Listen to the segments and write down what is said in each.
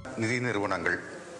நிதி நிறுவனங்கள்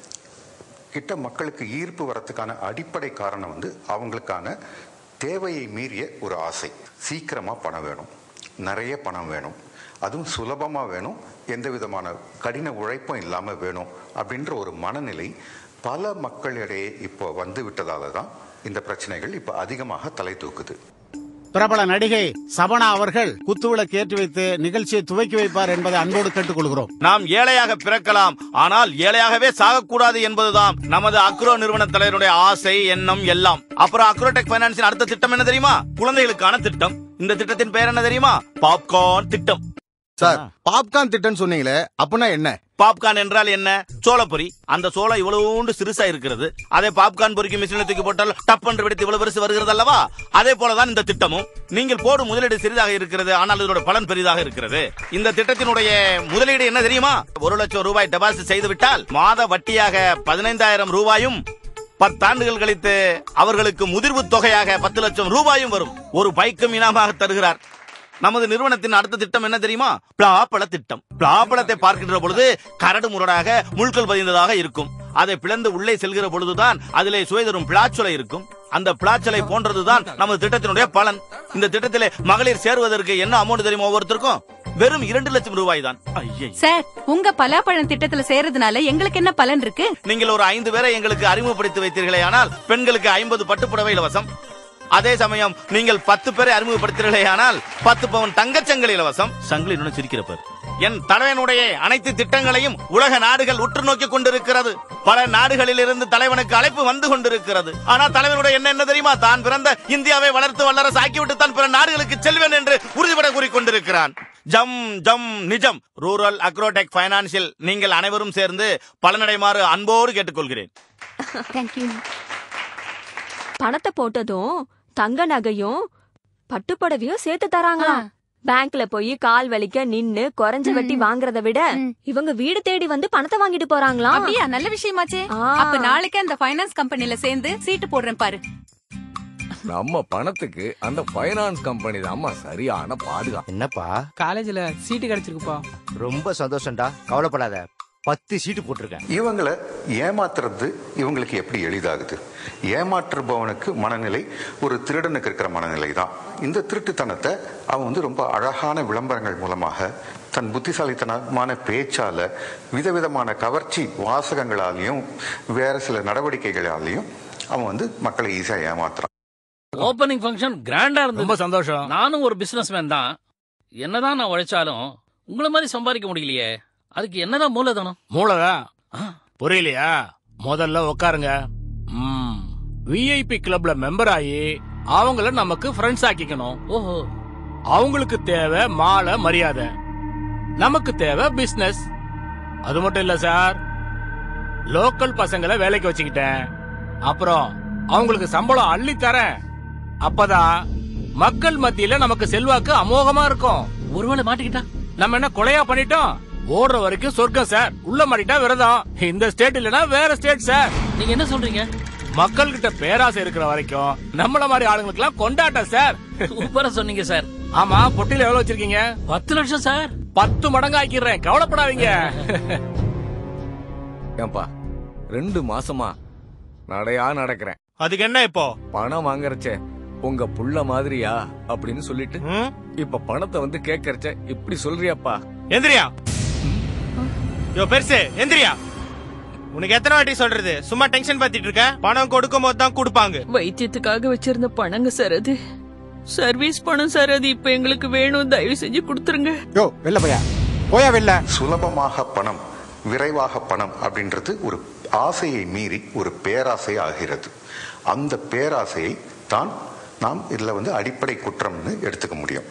கிட்ட மக்களுக்கு ஈர்ப்பு வரத்துக்கான அடிப்படை காரணம் வந்து அவங்களுக்கான தேவையை மீறிய ஒரு ஆசை சீக்கிரமா பணம் வேணும் நிறைய பணம் வேணும் அதுவும் சுலபமா வேணும் எந்த விதமான கடின உழைப்பும் இல்லாம வேணும் அப்படின்ற ஒரு மனநிலை பல மக்களிடையே இப்போ வந்து விட்டதால தான் இந்த பிரச்சனைகள் இப்போ அதிகமாக தலை தூக்குது பிரபல நடிகை சபனா அவர்கள் குத்துவிளக்கு ஏற்றி வைத்து நிகழ்ச்சியை துவக்கி வைப்பார் என்பதை அன்போடு கேட்டுக்கொள்கிறோம் நாம் ஏழையாக பிறக்கலாம் ஆனால் ஏழையாகவே சாகக்கூடாது என்பதுதான் நமது அக்ரோ நிறுவன தலைவருடைய ஆசை எண்ணம் எல்லாம் அப்புறம் அக்ரோடெக் பைனான்ஸின் அடுத்த திட்டம் என்ன தெரியுமா குழந்தைகளுக்கான திட்டம் இந்த திட்டத்தின் பெயர் என்ன தெரியுமா பாப்கார்ன் திட்டம் சார் பாப்கார்ன் திட்டம்னு சொன்னீங்களே அப்படின்னா என்ன பாப்கார்ன் என்றால் என்ன சோளப்பொரி அந்த சோளம் இவ்வளவுண்டு சிறுசா இருக்கிறது அதே பாப்கார்ன் பொரிக்கும் மிஷினில் தூக்கி போட்டால் டப் என்று வெடித்து இவ்வளவு பெருசு வருகிறது அல்லவா அதே போலதான் இந்த திட்டமும் நீங்கள் போடும் முதலீடு சிறிதாக இருக்கிறது ஆனால் இதோட பலன் பெரிதாக இருக்கிறது இந்த திட்டத்தினுடைய முதலீடு என்ன தெரியுமா ஒரு லட்சம் ரூபாய் டெபாசிட் செய்து விட்டால் மாத வட்டியாக பதினைந்தாயிரம் ரூபாயும் பத்தாண்டுகள் கழித்து அவர்களுக்கு முதிர்வு தொகையாக பத்து லட்சம் ரூபாயும் வரும் ஒரு பைக்கும் இனாமாக தருகிறார் நமது நிறுவனத்தின் அடுத்த திட்டம் என்ன தெரியுமா பிளாப்பழ திட்டம் பிளாப்பழத்தை பார்க்கின்ற பொழுது கரடு முரடாக முள்கள் பதிந்ததாக இருக்கும் அதை பிளந்து உள்ளே செல்கிற பொழுதுதான் அதிலே சுவை தரும் பிளாச்சொலை இருக்கும் அந்த பிளாச்சலை போன்றதுதான் நமது திட்டத்தினுடைய பலன் இந்த திட்டத்திலே மகளிர் சேருவதற்கு என்ன அமௌண்ட் தெரியுமா ஒவ்வொருத்தருக்கும் வெறும் இரண்டு லட்சம் ரூபாய் தான் ஐயே சார் உங்க பலாப்பழம் திட்டத்துல சேர்றதுனால எங்களுக்கு என்ன பலன் இருக்கு நீங்கள் ஒரு ஐந்து பேரை எங்களுக்கு அறிமுகப்படுத்தி வைத்தீர்களே ஆனால் பெண்களுக்கு ஐம்பது பட்டுப்புடவை இலவசம் அதே சமயம் நீங்கள் பத்து பேரை அறிமுகப்படுத்தீர்களே ஆனால் பத்து பவுன் தங்கச்சங்கிலி இலவசம் சங்கிலி இன்னும் சிரிக்கிறப்பர் என் தலைவனுடைய அனைத்து திட்டங்களையும் உலக நாடுகள் உற்று நோக்கி கொண்டிருக்கிறது பல நாடுகளில் இருந்து தலைவனுக்கு அழைப்பு வந்து கொண்டிருக்கிறது ஆனால் தலைவனுடைய என்ன என்ன தெரியுமா தான் பிறந்த இந்தியாவை வளர்த்து வல்லரசு ஆக்கிவிட்டு தான் பிற நாடுகளுக்கு செல்வேன் என்று உறுதிபட கூறிக்கொண்டிருக்கிறான் ஜம் ஜம் நிஜம் ரூரல் அக்ரோடெக் பைனான்சியல் நீங்கள் அனைவரும் சேர்ந்து பலனடைமாறு அன்போடு கேட்டுக்கொள்கிறேன் தேங்க்யூ பணத்தை போட்டதும் தங்க நகையும் பட்டுப்புடவையும் சேர்த்து தராங்களாம் பேங்க்ல போய் கால் வலிக்க நின்னு குறைஞ்ச வட்டி வாங்குறத விட இவங்க வீடு தேடி வந்து பணத்தை வாங்கிட்டு போறாங்களாம் அப்படியா நல்ல விஷயமாச்சே ஆ. அப்ப நாளைக்கு அந்த ஃபைனான்ஸ் கம்பெனில சேர்ந்து சீட்டு போடுறேன் பாரு நம்ம பணத்துக்கு அந்த பைனான்ஸ் கம்பெனி தாம்மா சரியான பாதுகாப்பு என்னப்பா காலேஜ்ல சீட்டு கிடைச்சிருக்குப்பா ரொம்ப சந்தோஷம்டா கவலைப்படாத பத்து சீட்டு போட்டிருக்கேன் இவங்களை ஏமாத்துறது இவங்களுக்கு எப்படி எளிதாகுது ஏமாற்றுபவனுக்கு மனநிலை ஒரு திருடனுக்கு இருக்கிற மனநிலை தான் இந்த திருட்டுத்தனத்தை அவன் வந்து ரொம்ப அழகான விளம்பரங்கள் மூலமாக தன் புத்திசாலித்தனமான பேச்சால விதவிதமான கவர்ச்சி வாசகங்களாலையும் வேற சில நடவடிக்கைகளாலையும் அவன் வந்து மக்களை ஈஸியா ஏமாத்துறான் ஓப்பனிங் ஃபங்க்ஷன் கிராண்டா இருந்தது ரொம்ப சந்தோஷம் நானும் ஒரு பிசினஸ் மேன் தான் என்னதான் நான் உழைச்சாலும் உங்களை மாதிரி சம்பாதிக்க முடியலையே அதுக்கு என்னதான் மூலதனம் மூலதான் புரியலையா முதல்ல உட்காருங்க விஐபி கிளப்ல மெம்பர் ஆகி அவங்கள நமக்கு ஃப்ரெண்ட்ஸ் ஆக்கிக்கணும் ஓஹோ அவங்களுக்கு தேவை மாலை மரியாதை நமக்கு தேவை பிசினஸ் அது மட்டும் இல்ல சார் லோக்கல் பசங்களை வேலைக்கு வச்சுக்கிட்டேன் அப்புறம் அவங்களுக்கு சம்பளம் அள்ளி தரேன் அப்பதான் மக்கள் மத்தியில நமக்கு செல்வாக்கு அமோகமா இருக்கும் ஒருவேளை மாட்டிக்கிட்டா நம்ம என்ன கொலையா பண்ணிட்டோம் ஓடுற வரைக்கும் சொர்க்கம் சார் உள்ள மாட்டிட்டா விரதம் இந்த ஸ்டேட் இல்லனா வேற ஸ்டேட் சார் நீங்க என்ன சொல்றீங்க மக்கள் கிட்ட பேராசை இருக்கிற வரைக்கும் நம்மள மாதிரி ஆளுங்களுக்கு எல்லாம் கொண்டாட்டம் சார் சூப்பரா சொன்னீங்க சார் ஆமா பொட்டில எவ்வளவு வச்சிருக்கீங்க பத்து லட்சம் சார் பத்து மடங்கு ஆக்கிடுறேன் கவலைப்படாதீங்க ஏன்பா ரெண்டு மாசமா நடையா நடக்கிறேன் அதுக்கு என்ன இப்போ பணம் வாங்குறச்சே உங்க புள்ள மாதிரியா அப்படின்னு சொல்லிட்டு இப்ப பணத்தை வந்து கேக்குறச்ச இப்படி சொல்றியாப்பா எந்திரியா யோ பெருசு எந்திரியா உனக்கு எத்தனை வாட்டி சொல்றது சும்மா டென்ஷன் பத்திட்டு இருக்க பணம் கொடுக்கும் போது தான் கொடுப்பாங்க வைத்தியத்துக்காக வச்சிருந்த பணங்க சார் அது சர்வீஸ் பணம் சார் அது இப்ப எங்களுக்கு வேணும் தயவு செஞ்சு கொடுத்துருங்க யோ வெளில போயா போயா வெளில சுலபமாக பணம் விரைவாக பணம் அப்படின்றது ஒரு ஆசையை மீறி ஒரு பேராசை ஆகிறது அந்த பேராசையை தான் நாம் இதுல வந்து அடிப்படை குற்றம்னு எடுத்துக்க முடியும்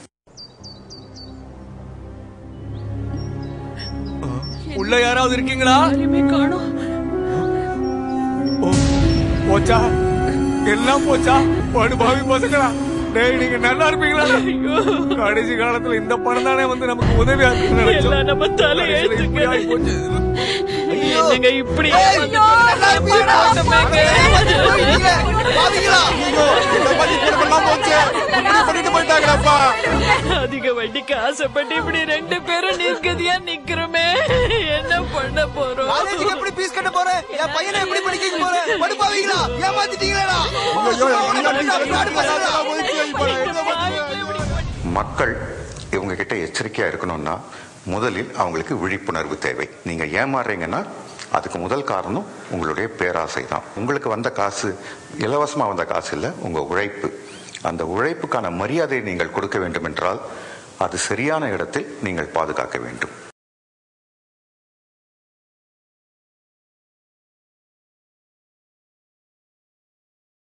உள்ள யாராவது இருக்கீங்களா யாரையுமே காணோம் போச்சா எல்லாம் போச்சா படுபாவி பசங்களா டேய் நீங்க நல்லா இருப்பீங்களா கடைசி காலத்துல இந்த பணம் தானே வந்து நமக்கு உதவியா இருக்கும்னு நினைச்சோம். எல்லாம் நம்ம தலை கடைசியில இப்படி ஆகி போச்சு. என்னங்க இப்படி ஐயோ, அதிக வட்டிக்கு ஆசைப்பட்டு இப்படி ரெண்டு பேரும் நிற்கதியா நிக்கிறோமே என்ன பண்ண போறோம் எப்படி பீஸ் கட்ட போறேன் என் பையனை எப்படி படிக்க போறேன் படுப்பாவீங்களா ஏமாத்திட்டீங்களா மக்கள் இவங்க கிட்ட எச்சரிக்கையா இருக்கணும்னா முதலில் அவங்களுக்கு விழிப்புணர்வு தேவை நீங்க ஏமாறுறீங்கன்னா அதுக்கு முதல் காரணம் உங்களுடைய பேராசை தான் உங்களுக்கு வந்த காசு இலவசமா வந்த காசு இல்லை உங்க உழைப்பு அந்த உழைப்புக்கான மரியாதையை நீங்கள் கொடுக்க வேண்டும் என்றால் அது சரியான இடத்தில் நீங்கள் பாதுகாக்க வேண்டும்